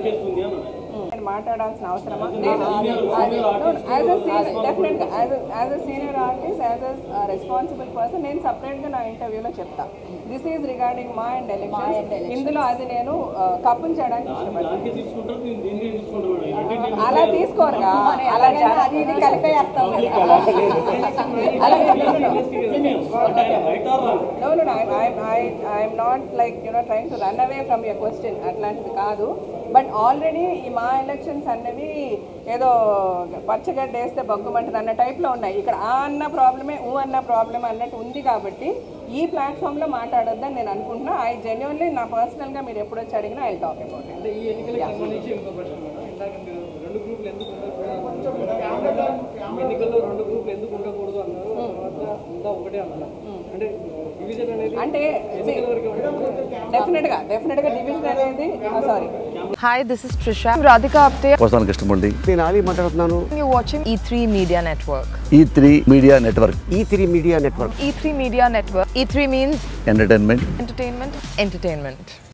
నరికేస్తుంది అని అన్నాడు. నేను మాట్లాడాల్సిన అవసరమా నేను యాజ్ అ సీనియర్ డెఫినెట్గా as as a senior artist as a responsible person నేను సపరేట్గా నా ఇంటర్వ్యూలో చెప్తా దిస్ ఈజ్ రిగార్డింగ్ మా అండ్ ఎలక్షన్ ఇందులో అది నేను కప్పులు చేయడానికి ఇష్టపడతాను దానికే తీసుకుంటారు నేను దీనికే తీసుకుంటాను ఈ రెండింటిని అలా తీసుకోరుగా అలా అది ఇది కలిపేస్తాం అలా అంటే ఆయన right or wrong No, no, no. I, I, I, I'm not like, you know, trying to run away from your question. అట్లాంటిది కాదు బట్ ఆల్రెడీ ఈ మా ఎలక్షన్స్ అన్నవి ఏదో పచ్చగడ్డ వేస్తే బగ్గుమంటుంది అన్న టైప్లో ఉన్నాయి ఇక్కడ ఆ అన్న ప్రాబ్లమే ఊ అన్న ప్రాబ్లమ్ అన్నట్టు ఉంది కాబట్టి ఈ ప్లాట్ఫామ్లో మాట్లాడొద్దని నేను అనుకుంటున్నా ఐ జెన్యున్లీ నా పర్సనల్గా మీరు ఎప్పుడు వచ్చి అడిగినా ఐ టాక్ అబౌట్ అంటే ఈ ఎన్నికలకు సంబంధించి ఇంకో ప్రశ్న మేడం. ఇందాక మీరు రెండు గ్రూపులు ఎందుకు ఉండకూడదు ఈ ఎన్నికల్లో రెండు గ్రూపులు ఎందుకు ఉండకూడదు అన్నారు తర్వాత అంతా ఒకటే అన్నారు అంటే డివిజన్ అనేది అంటే ఎన్నికల వరకే ఉంటుంది డెఫినెట్గా డెఫినెట్గా డివిజన్ అనేది sorry Hi, this is Trisha. I'm Radhika Apte. వస్తాను కృష్ణమూర్తి నేను ఆలీ మాట్లాడుతున్నాను You're watching E3 Media Network. E three media network E three media network E3 Media Network. E3 means entertainment entertainment, entertainment.